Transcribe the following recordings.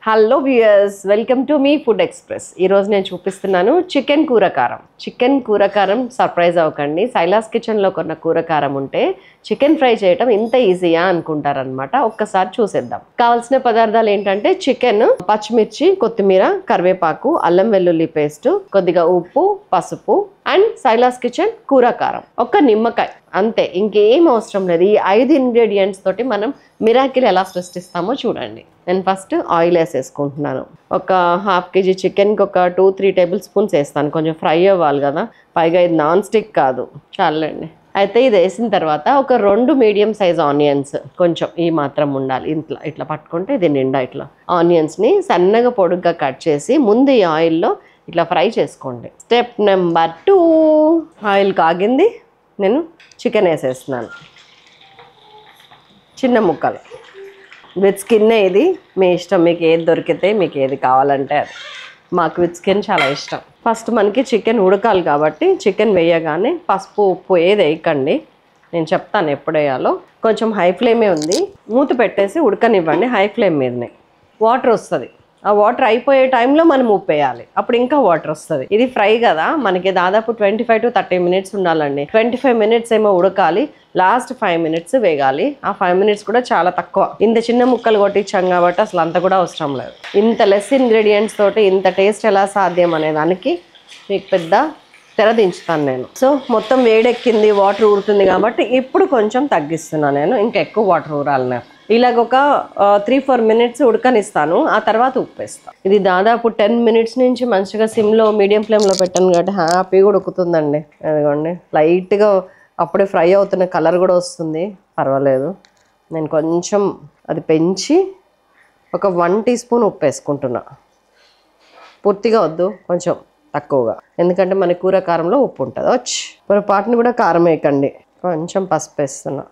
hello viewers welcome to మీ food express ఈరోజు నేను చూపిస్తున్నాను చికెన్ కూరకారం చికెన్ కూరకారం సర్ప్రైజ్ అవ్వకండి సైలాస్ కిచెన్లో కొన్న కూరకారం ఉంటే చికెన్ ఫ్రై చేయటం ఇంత ఈజీయా అనుకుంటారనమాట ఒక్కసారి చూసేద్దాం కావాల్సిన పదార్థాలు ఏంటంటే చికెన్ పచ్చిమిర్చి కొత్తిమీర కరివేపాకు అల్లం వెల్లుల్లి పేస్ట్ కొద్దిగా ఉప్పు పసుపు అండ్ సైలాస్ కిచెన్ కూరకారం ఒక్క నిమ్మకాయ అంతే ఇంకేం అవసరం లేదు ఈ ఐదు ఇంగ్రీడియంట్స్ తోటి మనం మిరాకిల్ ఎలా సృష్టిస్తామో చూడండి నేను ఫస్ట్ ఆయిల్ వేసేసుకుంటున్నాను ఒక హాఫ్ కేజీ చికెన్కి ఒక టూ త్రీ టేబుల్ స్పూన్స్ వేస్తాను కొంచెం ఫ్రై అవ్వాలి కదా పైగా ఇది నాన్ స్టిక్ కాదు చాలండి అయితే ఇది వేసిన తర్వాత ఒక రెండు మీడియం సైజ్ ఆనియన్స్ కొంచెం ఈ మాత్రం ఉండాలి ఇట్లా ఇట్లా పట్టుకుంటే ఇది నిండా ఇట్లా ఆనియన్స్ని సన్నగా పొడుగ్గా కట్ చేసి ముందు ఈ ఆయిల్లో ఇట్లా ఫ్రై చేసుకోండి స్టెప్ నెంబర్ టూ ఆయిల్ కాగింది నేను చికెన్ వేసేస్తున్నాను చిన్న ముక్కలు విత్ స్కిన్ ఇది మీ ఇష్టం మీకు ఏది దొరికితే మీకు ఏది కావాలంటే అది మాకు విత్ స్కిన్ చాలా ఇష్టం ఫస్ట్ మనకి చికెన్ ఉడకాలి కాబట్టి చికెన్ వేయగానే పసుపు ఉప్పు ఏది వేయకండి నేను చెప్తాను ఎప్పుడు వేయాలో కొంచెం హై ఫ్లేమే ఉంది మూత పెట్టేసి ఉడకనివ్వండి హై ఫ్లేమ్ మీదనే వాటర్ వస్తుంది ఆ వాటర్ అయిపోయే టైంలో మనం ఉప్పు వేయాలి అప్పుడు ఇంకా వాటర్ వస్తుంది ఇది ఫ్రై కదా మనకి దాదాపు twenty five to thirty minutes ఉండాలండి ట్వంటీ ఫైవ్ మినిట్స్ ఏమో ఉడకాలి లాస్ట్ ఫైవ్ మినిట్స్ వేగాలి ఆ ఫైవ్ మినిట్స్ కూడా చాలా తక్కువ ఇంత చిన్న ముక్కలు కొట్టించాం కాబట్టి అసలు అంత కూడా అవసరం లేదు ఇంత లెస్ ఇంగ్రీడియంట్స్ తోటి ఇంత టేస్ట్ ఎలా సాధ్యం అనే దానికి మీకు పెద్ద తెర దించుతాను నేను సో మొత్తం వేడెక్కింది వాటర్ ఊరుతుంది కాబట్టి ఇప్పుడు కొంచెం తగ్గిస్తున్నాను నేను ఇంకా ఎక్కువ వాటర్ ఊరాలి నాకు ఇలాగ ఒక త్రీ ఫోర్ మినిట్స్ ఉడకనిస్తాను ఆ తర్వాత ఉప్పు వేస్తాను ఇది దాదాపు టెన్ మినిట్స్ నుంచి మంచిగా సిమ్లో మీడియం ఫ్లేమ్లో పెట్టాను కాబట్టి హ్యాపీగా ఉడుకుతుందండి అదిగోండి లైట్గా అప్పుడే ఫ్రై అవుతున్న కలర్ కూడా వస్తుంది పర్వాలేదు నేను కొంచెం అది పెంచి ఒక వన్ టీ స్పూన్ ఉప్పు వేసుకుంటున్నా పూర్తిగా వద్దు కొంచెం తక్కువగా ఎందుకంటే మన కూర కారంలో ఉప్పు ఉంటుంది వచ్చి పొరపాటుని కూడా కారం వేయకండి కొంచెం పసుపు వేస్తున్నా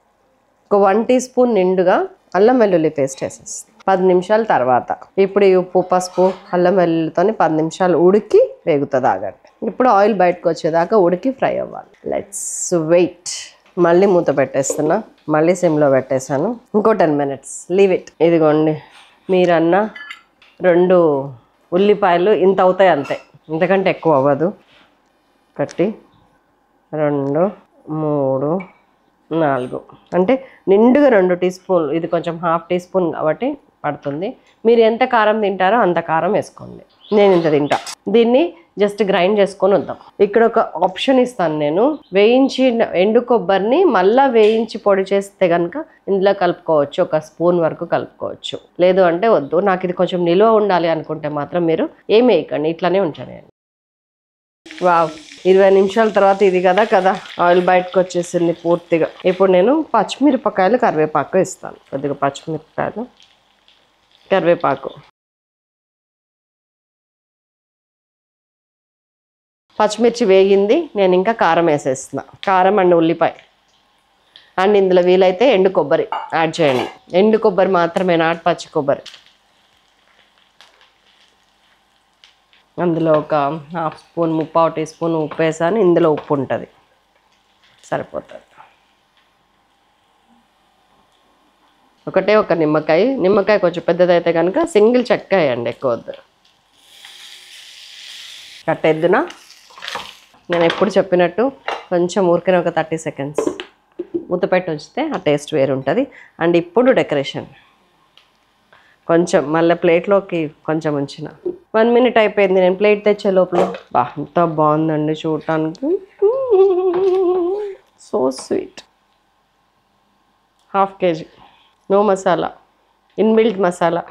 ఒక వన్ టీ స్పూన్ నిండుగా అల్లం వెల్లుల్లి పేస్ట్ వేసేస్తాను పది నిమిషాల తర్వాత ఇప్పుడు ఈ ఉప్పు పసుపు అల్లం వెల్లుల్లితో పది నిమిషాలు ఉడికి వేగుతుంది ఆగండి ఇప్పుడు ఆయిల్ బయటకు వచ్చేదాకా ఉడికి ఫ్రై అవ్వాలి లెట్స్ వెయిట్ మళ్ళీ మూత పెట్టేస్తున్నా మళ్ళీ సిమ్లో పెట్టేశాను ఇంకో టెన్ మినిట్స్ లీవ్ ఇట్ ఇదిగోండి మీరన్న రెండు ఉల్లిపాయలు ఇంత అవుతాయి అంతే ఇంతకంటే ఎక్కువ అవ్వదు ఒకటి రెండు మూడు నాలుగు అంటే నిండుగా రెండు టీ స్పూన్లు ఇది కొంచెం హాఫ్ టీ స్పూన్ కాబట్టి పడుతుంది మీరు ఎంత కారం తింటారో అంత కారం వేసుకోండి నేను ఇంత తింటా దీన్ని జస్ట్ గ్రైండ్ చేసుకొని వద్దాం ఇక్కడ ఒక ఆప్షన్ ఇస్తాను నేను వేయించి ఎండు కొబ్బరిని మళ్ళా వేయించి పొడి చేస్తే కనుక ఇందులో కలుపుకోవచ్చు ఒక స్పూన్ వరకు కలుపుకోవచ్చు లేదు అంటే వద్దు నాకు ఇది కొంచెం నిల్వ ఉండాలి అనుకుంటే మాత్రం మీరు ఏం వేయకండి ఇట్లానే ఉంచండి వావ్ ఇరవై నిమిషాల తర్వాత ఇది కదా కదా ఆయిల్ బయటకు వచ్చేసింది పూర్తిగా ఇప్పుడు నేను పచ్చిమిరపకాయలు కరివేపాకు ఇస్తాను కొద్దిగా పచ్చిమిరపకాయలు కరివేపాకు పచ్చిమిర్చి వేగింది నేను ఇంకా కారం వేసేస్తున్నా కారం అండ్ ఉల్లిపాయ అండ్ ఇందులో వీలైతే ఎండు కొబ్బరి యాడ్ చేయండి ఎండు కొబ్బరి మాత్రమే నాటు పచ్చి కొబ్బరి అందులో ఒక హాఫ్ స్పూన్ ముప్పావు టీ స్పూన్ ఉప్పు వేసాను ఇందులో ఉప్పు ఉంటుంది సరిపోతుంది ఒకటే ఒక నిమ్మకాయ నిమ్మకాయ కొంచెం పెద్దదైతే కనుక సింగిల్ చెక్క వేయండి ఎక్కువ వద్దు కట్టేద్దునా నేను ఎప్పుడు చెప్పినట్టు కొంచెం ఊరికనే ఒక థర్టీ సెకండ్స్ మూత పెట్టి ఉంచితే ఆ టేస్ట్ వేరు ఉంటుంది అండ్ ఇప్పుడు డెకరేషన్ కొంచెం మళ్ళీ ప్లేట్లోకి కొంచెం ఉంచిన వన్ మినిట్ అయిపోయింది నేను ప్లేట్ తెచ్చే లోపల బా ఎంత బాగుందండి చూడటానికి so sweet half KG no masala inbuilt masala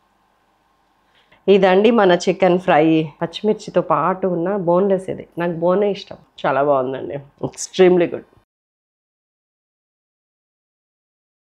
ఇదండి మన చికెన్ ఫ్రై పచ్చిమిర్చితో పాటు ఉన్న బోన్లెస్ ఇది నాకు బోనే ఇష్టం చాలా బాగుందండి ఎక్స్ట్రీమ్లీ గుడ్